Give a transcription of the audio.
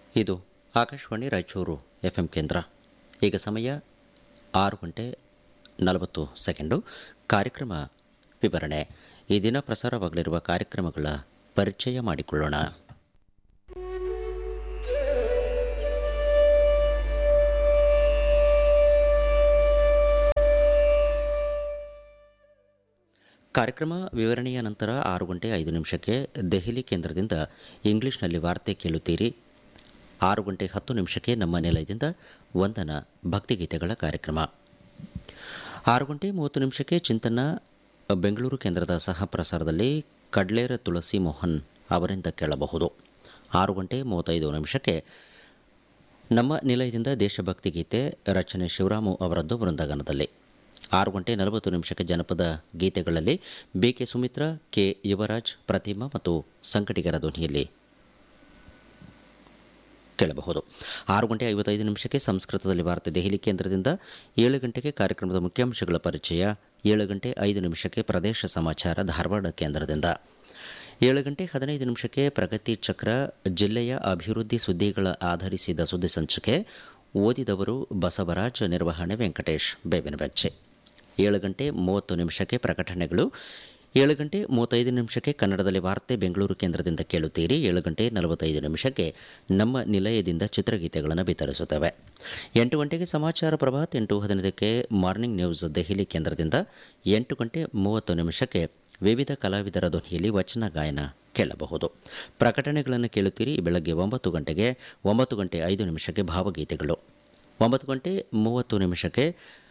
ಇದು Akashvani Raichur F M ಕೇಂದ್ರ ಈಗ ಸಮಯ ಆರು ಗಂಟೆ ನಲವತ್ತು ಸೆಕೆಂಡು ಕಾರ್ಯಕ್ರಮ ವಿವರಣೆ ಈ ದಿನ ಪ್ರಸಾರವಾಗಲಿರುವ ಕಾರ್ಯಕ್ರಮಗಳ ಪರಿಚಯ ಮಾಡಿಕೊಳ್ಳೋಣ ಕಾರ್ಯಕ್ರಮ ವಿವರಣೆಯ ನಂತರ ಆರು ಗಂಟೆ ಐದು ನಿಮಿಷಕ್ಕೆ ದೆಹಲಿ ಕೇಂದ್ರದಿಂದ ಇಂಗ್ಲಿಷ್ನಲ್ಲಿ ವಾರ್ತೆ ಕೇಳುತ್ತೀರಿ ಆರು ಗಂಟೆ ಹತ್ತು ನಿಮಿಷಕ್ಕೆ ನಮ್ಮ ನಿಲಯದಿಂದ ವಂದನ ಭಕ್ತಿಗೀತೆಗಳ ಕಾರ್ಯಕ್ರಮ ಆರು ಗಂಟೆ ಮೂವತ್ತು ನಿಮಿಷಕ್ಕೆ ಚಿಂತನ ಬೆಂಗಳೂರು ಕೇಂದ್ರದ ಸಹ ಪ್ರಸಾರದಲ್ಲಿ ಕಡ್ಲೇರ ತುಳಸಿ ಮೋಹನ್ ಅವರಿಂದ ಕೇಳಬಹುದು ಆರು ಗಂಟೆ ಮೂವತ್ತೈದು ನಿಮಿಷಕ್ಕೆ ನಮ್ಮ ನಿಲಯದಿಂದ ದೇಶಭಕ್ತಿ ಗೀತೆ ರಚನೆ ಶಿವರಾಮು ಅವರದ್ದು ವೃಂದಗಾನದಲ್ಲಿ ಆರು ಗಂಟೆ ನಲವತ್ತು ನಿಮಿಷಕ್ಕೆ ಜನಪದ ಗೀತೆಗಳಲ್ಲಿ B K Sumitra K Yuvaraj Pratima ಮತ್ತು ಸಂಕಟಿಗರ ಧ್ವನಿಯಲ್ಲಿ ಕೇಳಬಹುದು ಆರು ಗಂಟೆ ಐವತ್ತೈದು ನಿಮಿಷಕ್ಕೆ ಸಂಸ್ಕೃತದಲ್ಲಿ ವಾರ್ತೆ ದೆಹಲಿ ಕೇಂದ್ರದಿಂದ ಏಳು ಗಂಟೆಗೆ ಕಾರ್ಯಕ್ರಮದ ಮುಖ್ಯಾಂಶಗಳ ಪರಿಚಯ ಏಳು ಗಂಟೆ ಐದು ನಿಮಿಷಕ್ಕೆ ಪ್ರದೇಶ ಸಮಾಚಾರ ಧಾರವಾಡ ಕೇಂದ್ರದಿಂದ ಏಳು ಗಂಟೆ ಹದಿನೈದು ನಿಮಿಷಕ್ಕೆ ಪ್ರಗತಿ ಚಕ್ರ ಜಿಲ್ಲೆಯ ಅಭಿವೃದ್ಧಿ ಸುದ್ದಿಗಳ ಆಧರಿಸಿದ ಸುದ್ದಿ ಸಂಚಿಕೆ ಓದಿದವರು ಬಸವರಾಜ್ ನಿರ್ವಹಣೆ ವೆಂಕಟೇಶ್ ಬೇವಿನ ಬೆಚ್ಚೆ ಏಳು ಗಂಟೆ ಮೂವತ್ತು ನಿಮಿಷಕ್ಕೆ ಪ್ರಕಟಣೆಗಳು ಏಳು ಗಂಟೆ ಮೂವತ್ತೈದು ನಿಮಿಷಕ್ಕೆ ಕನ್ನಡದಲ್ಲಿ ವಾರ್ತೆ ಬೆಂಗಳೂರು ಕೇಂದ್ರದಿಂದ ಕೇಳುತ್ತೀರಿ ಏಳು ಗಂಟೆ ನಲವತ್ತೈದು ನಿಮಿಷಕ್ಕೆ ನಮ್ಮ ನಿಲಯದಿಂದ ಚಿತ್ರಗೀತೆಗಳನ್ನು ಬಿತ್ತರಿಸುತ್ತವೆ ಎಂಟು ಗಂಟೆಗೆ ಸಮಾಚಾರ ಪ್ರಭಾತ್ ಎಂಟು ಹದಿನೈದಕ್ಕೆ ಮಾರ್ನಿಂಗ್ ನ್ಯೂಸ್ ದೆಹಲಿ ಕೇಂದ್ರದಿಂದ ಎಂಟು ಗಂಟೆ ಮೂವತ್ತು ನಿಮಿಷಕ್ಕೆ ವಿವಿಧ ಕಲಾವಿದರ ಧ್ವನಿಯಲ್ಲಿ ವಚನ ಗಾಯನ ಕೇಳಬಹುದು ಪ್ರಕಟಣೆಗಳನ್ನು ಕೇಳುತ್ತೀರಿ ಬೆಳಗ್ಗೆ ಒಂಬತ್ತು ಗಂಟೆಗೆ ಒಂಬತ್ತು ಗಂಟೆ ಐದು ನಿಮಿಷಕ್ಕೆ ಭಾವಗೀತೆಗಳು ಒಂಬತ್ತು ಗಂಟೆ ಮೂವತ್ತು ನಿಮಿಷಕ್ಕೆ